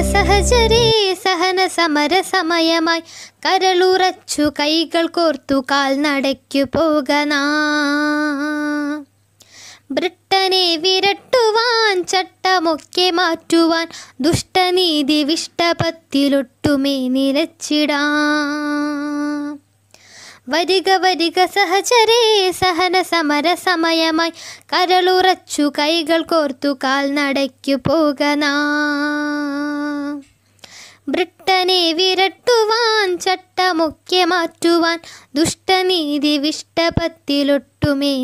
സഹചരേ സഹന സമര സമയമായി കരളുറച്ചു കൈകൾ കോർത്തു കാൽനടയ്ക്കു പോകനാ ബ്രിട്ടനെ വിരട്ടുവാൻ ചട്ടമൊക്കെ മാറ്റുവാൻ ദുഷ്ടനീതി വിഷ്ടപത്തിലൊട്ടുമേ നിലച്ചിടാം വരിക വരിക സഹചരേ സഹന സമര സമയമായി കരളുറച്ചു കൈകൾ കോർത്തു കാൽനടയ്ക്കു പോകനാ ബ്രിട്ടനെ വിരട്ടുവാൻ ചട്ടമൊക്കെ മാറ്റുവാൻ ദുഷ്ടനീതി വിഷ്ടപത്തിലൊട്ടുമേ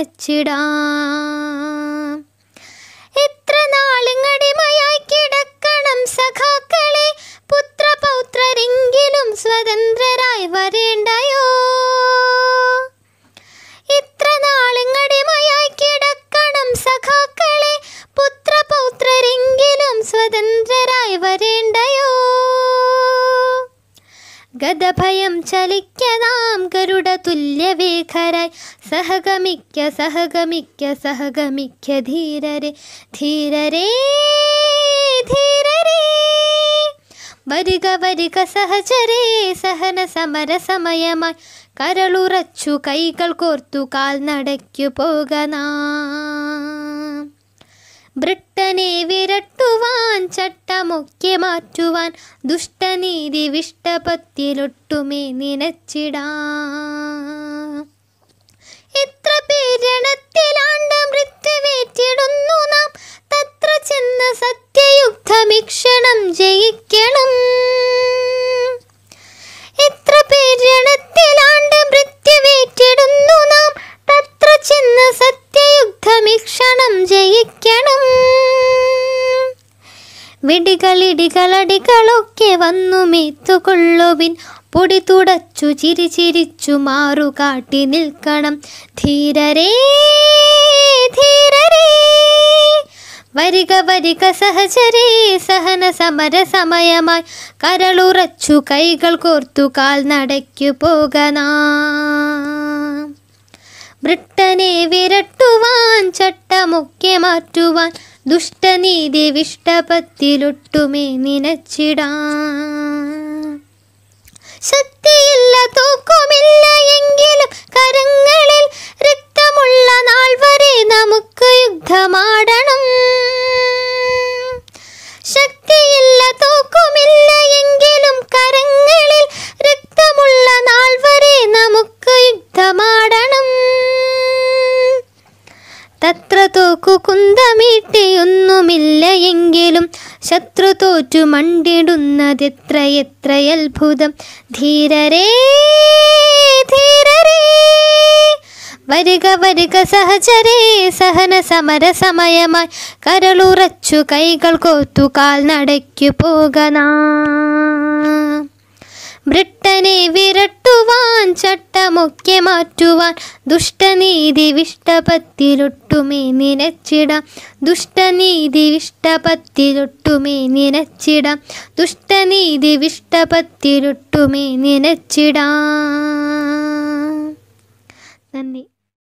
നിനച്ചിടാം എത്ര നാളുങ്ങടിമയായി കിടക്കണം സഖാക്കളെ പുത്രപൗത്രരെങ്കിലും സ്വതന്ത്രരായി വരേണ്ടയോ ഇത്ര നാളുങ്ങടിമയായി കിടക്കണം സഖാക്കളെ പുത്രപൗത്രരെങ്കിലും സ്വതന്ത്രരായി വരേണ്ടയോ ഗതഭയം ചലിക്കനാം ഗരുഡ തുല്യവേഖരായി സഹഗമിക്ക സഹഗമിക്ക സഹഗമിക്ക ധീരരെ ധീരരേ ധീരരേ വരിക വരിക സഹചരേ സഹന സമര സമയമായി കരളുറച്ചു കൈകൾ കോർത്തു കാൽനടയ്ക്കു പോകനാ ബ്രിട്ടനെ വിരട്ടുവാൻ ചട്ടമൊക്കെ മാറ്റുവാൻ ദുഷ്ടനീതി വിഷ്ടപത്തിലൊട്ടുമേ നിനച്ചിടാം എത്ര പേരണത്തിലാണ്ട് മൃത്യുവേറ്റിടുന്നു നാം തത്ര ചെന്ന് സത്യയുദ്ധമിക്ഷണം ജയിക്കണം എത്ര പേരണത്തിലാണ്ട് മൃത്യുവേറ്റിടുന്നു നാം തത്ര ചെന്ന് സത്യയുദ്ധമിക്ഷണം ജയിക്കണം വെടികളിടികളടികളൊക്കെ വന്നു മേത്തുകൊള്ളുവിൻ പൊടി തുടച്ചു ചിരി ചിരിച്ചു മാറു കാട്ടി നിൽക്കണം ധീരരേ ധീരരേ വരിക വരിക സഹചരേ സഹന സമര സമയമായി കരളുറച്ചു കൈകൾ കോർത്തു കാൽനടയ്ക്കു പോകനാ ബ്രിട്ടനെ വിരട്ടുവാൻ ചട്ടമൊക്കെ മാറ്റുവാൻ ദുഷ്ടനീതി വിഷ്ടപത്തിലൊട്ടുമേ നിനച്ചിടാം ശക്തിയില്ല തൂക്കുമില്ല എങ്കിലും കരങ്ങളിൽ രക്തമുള്ള നാൾ വരെ നമുക്ക് യുദ്ധമാടണം ശക്തിയില്ല തൂക്കുമില്ല എങ്കിലും കരങ്ങളിൽ രക്തമുള്ള നാൾ വരെ നമുക്ക് യുദ്ധമാടണം തത്ര തോക്കു കുന്തമീട്ടിയൊന്നുമില്ല എങ്കിലും ശത്രു തോറ്റു മണ്ടിടുന്നതെത്ര എത്ര അത്ഭുതം ധീരരേ ധീരരേ വരിക വരിക സഹചരേ സഹന സമര സമയമായി കരളുറച്ചു കൈകൾ കോർത്തു കാൽനടയ്ക്കു പോകനാ ബ്രിട്ടനെ വിരട്ടുവാൻ ചട്ടമൊക്കെ മാറ്റുവാൻ ദുഷ്ടനീതി വിഷ്ടപത്തിലൊട്ടുമേ നിനച്ചിടാം ദുഷ്ടനീതി വിഷ്ടപത്തിലൊട്ടുമേ നിനച്ചിടാം ദുഷ്ടനീതി വിഷ്ടപത്തിലൊട്ടുമേ നിനച്ചിടാം നന്ദി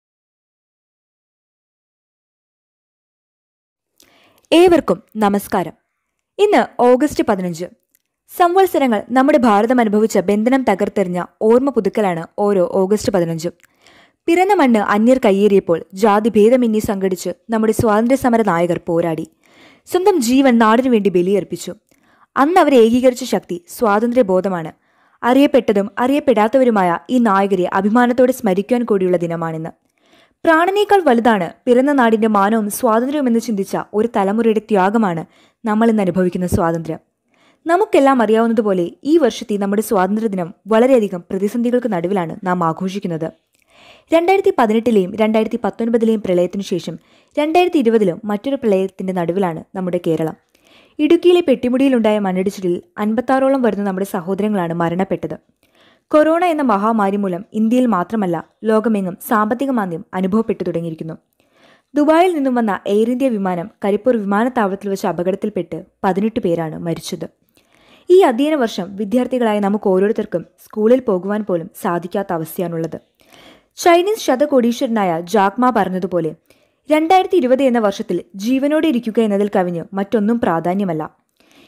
ഏവർക്കും നമസ്കാരം ഇന്ന് ഓഗസ്റ്റ് പതിനഞ്ച് സംവത്സരങ്ങൾ നമ്മുടെ ഭാരതം അനുഭവിച്ച ബന്ധനം തകർത്തെറിഞ്ഞ ഓർമ്മ പുതുക്കലാണ് ഓരോ ഓഗസ്റ്റ് പതിനഞ്ചും പിറന്ന മണ്ണ് അന്യർ കയ്യേറിയപ്പോൾ ജാതി ഭേദമെന്നി സംഘടിച്ച് നമ്മുടെ സ്വാതന്ത്ര്യ സമര നായകർ പോരാടി സ്വന്തം ജീവൻ നാടിനു വേണ്ടി ബലിയർപ്പിച്ചു അന്ന് അവരെ ഏകീകരിച്ച ശക്തി സ്വാതന്ത്ര്യബോധമാണ് അറിയപ്പെട്ടതും അറിയപ്പെടാത്തവരുമായ ഈ നായകരെ അഭിമാനത്തോടെ സ്മരിക്കുവാൻ കൂടിയുള്ള ദിനമാണിന്ന് പ്രാണനേക്കാൾ വലുതാണ് പിറന്ന നാടിന്റെ മാനവും സ്വാതന്ത്ര്യവും എന്ന് ചിന്തിച്ച ഒരു തലമുറയുടെ ത്യാഗമാണ് നമ്മൾ ഇന്ന് അനുഭവിക്കുന്ന സ്വാതന്ത്ര്യം നമുക്കെല്ലാം അറിയാവുന്നതുപോലെ ഈ വർഷത്തെ നമ്മുടെ സ്വാതന്ത്ര്യദിനം വളരെയധികം പ്രതിസന്ധികൾക്ക് നടുവിലാണ് നാം ആഘോഷിക്കുന്നത് രണ്ടായിരത്തി പതിനെട്ടിലെയും രണ്ടായിരത്തി പത്തൊൻപതിലെയും പ്രളയത്തിനു ശേഷം രണ്ടായിരത്തി ഇരുപതിലും മറ്റൊരു പ്രളയത്തിന്റെ നടുവിലാണ് നമ്മുടെ കേരളം ഇടുക്കിയിലെ പെട്ടിമുടിയിലുണ്ടായ മണ്ണിടിച്ചിലിൽ അൻപത്താറോളം വരുന്ന നമ്മുടെ സഹോദരങ്ങളാണ് മരണപ്പെട്ടത് കൊറോണ എന്ന മഹാമാരി മൂലം ഇന്ത്യയിൽ മാത്രമല്ല ലോകമെങ്ങും സാമ്പത്തിക മാന്ദ്യം അനുഭവപ്പെട്ടു തുടങ്ങിയിരിക്കുന്നു ദുബായിൽ നിന്നും വന്ന എയർ ഇന്ത്യ വിമാനം കരിപ്പൂർ വിമാനത്താവളത്തിൽ വെച്ച് അപകടത്തിൽപ്പെട്ട് പതിനെട്ട് പേരാണ് മരിച്ചത് ഈ അധ്യയന വർഷം വിദ്യാർത്ഥികളായ നമുക്ക് ഓരോരുത്തർക്കും സ്കൂളിൽ പോകുവാൻ പോലും സാധിക്കാത്ത അവസ്ഥയാണുള്ളത് ചൈനീസ് ശതകോടീശ്വരനായ ജാക്മ പറഞ്ഞതുപോലെ രണ്ടായിരത്തി ഇരുപത് എന്ന വർഷത്തിൽ ജീവനോടെ ഇരിക്കുക എന്നതിൽ കവിഞ്ഞ് മറ്റൊന്നും പ്രാധാന്യമല്ല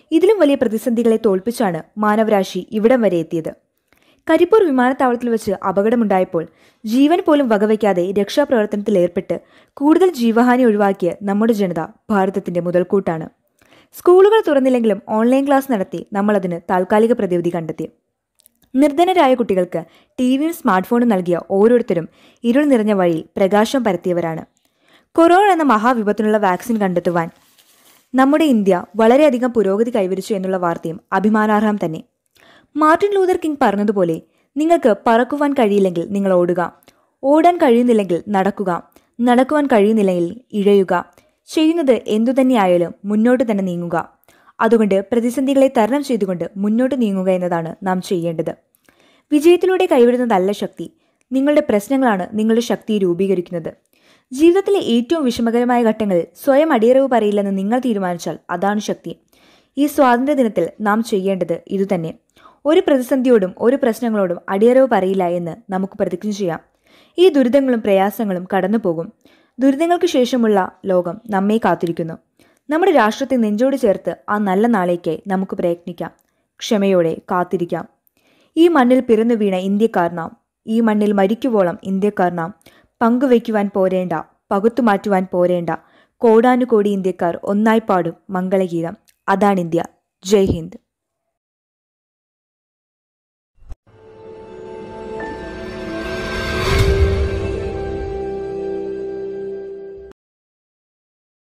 ഇതിലും വലിയ പ്രതിസന്ധികളെ തോൽപ്പിച്ചാണ് മാനവരാശി ഇവിടം വരെ എത്തിയത് കരിപ്പൂർ വിമാനത്താവളത്തിൽ വെച്ച് അപകടമുണ്ടായപ്പോൾ ജീവൻ പോലും വകവയ്ക്കാതെ രക്ഷാപ്രവർത്തനത്തിൽ ഏർപ്പെട്ട് കൂടുതൽ ജീവഹാനി ഒഴിവാക്കിയ നമ്മുടെ ജനത ഭാരതത്തിന്റെ മുതൽക്കൂട്ടാണ് സ്കൂളുകൾ തുറന്നില്ലെങ്കിലും ഓൺലൈൻ ക്ലാസ് നടത്തി നമ്മളതിന് താൽക്കാലിക പ്രതിവിധി കണ്ടെത്തി നിർധനരായ കുട്ടികൾക്ക് ടിവിയും സ്മാർട്ട് ഫോണും നൽകിയ ഓരോരുത്തരും ഇരുൾ നിറഞ്ഞ വഴിയിൽ പ്രകാശം പരത്തിയവരാണ് കൊറോണ എന്ന മഹാവിപത്തിനുള്ള വാക്സിൻ കണ്ടെത്തുവാൻ നമ്മുടെ ഇന്ത്യ വളരെയധികം പുരോഗതി കൈവരിച്ചു എന്നുള്ള വാർത്തയും അഭിമാനാർഹം തന്നെ മാർട്ടിൻ ലൂതർ കിങ് പറഞ്ഞതുപോലെ നിങ്ങൾക്ക് പറക്കുവാൻ കഴിയില്ലെങ്കിൽ നിങ്ങൾ ഓടുക ഓടാൻ കഴിയുന്നില്ലെങ്കിൽ നടക്കുക നടക്കുവാൻ കഴിയുന്നില്ലെങ്കിൽ ഇഴയുക ചെയ്യുന്നത് എന്തുതന്നെയായാലും മുന്നോട്ട് തന്നെ നീങ്ങുക അതുകൊണ്ട് പ്രതിസന്ധികളെ തരണം ചെയ്തുകൊണ്ട് മുന്നോട്ട് നീങ്ങുക എന്നതാണ് നാം ചെയ്യേണ്ടത് വിജയത്തിലൂടെ കൈവിടുന്നതല്ല ശക്തി നിങ്ങളുടെ പ്രശ്നങ്ങളാണ് നിങ്ങളുടെ ശക്തിയെ രൂപീകരിക്കുന്നത് ജീവിതത്തിലെ ഏറ്റവും വിഷമകരമായ ഘട്ടങ്ങളിൽ സ്വയം അടിയറവ് പറയില്ലെന്ന് നിങ്ങൾ തീരുമാനിച്ചാൽ അതാണ് ശക്തി ഈ സ്വാതന്ത്ര്യ ദിനത്തിൽ നാം ചെയ്യേണ്ടത് ഇതുതന്നെ ഒരു പ്രതിസന്ധിയോടും ഒരു പ്രശ്നങ്ങളോടും അടിയറവ് പറയില്ല എന്ന് നമുക്ക് പ്രതിജ്ഞ ചെയ്യാം ഈ ദുരിതങ്ങളും പ്രയാസങ്ങളും കടന്നു പോകും ദുരിതങ്ങൾക്ക് ശേഷമുള്ള ലോകം നമ്മെ കാത്തിരിക്കുന്നു നമ്മുടെ രാഷ്ട്രത്തെ നെഞ്ചോട് ചേർത്ത് ആ നല്ല നാളേക്കായി നമുക്ക് പ്രയത്നിക്കാം ക്ഷമയോടെ കാത്തിരിക്കാം ഈ മണ്ണിൽ പിറന്നു വീണ ഇന്ത്യക്കാർ നാം ഈ മണ്ണിൽ മരിക്കുവോളം ഇന്ത്യക്കാർ നാം പങ്കുവയ്ക്കുവാൻ പോരേണ്ട പകുത്തു മാറ്റുവാൻ പോരേണ്ട കോടാനുകോടി ഇന്ത്യക്കാർ ഒന്നായി പാടും മംഗളഗീതം അതാണ് ഇന്ത്യ ജയ് ഹിന്ദ്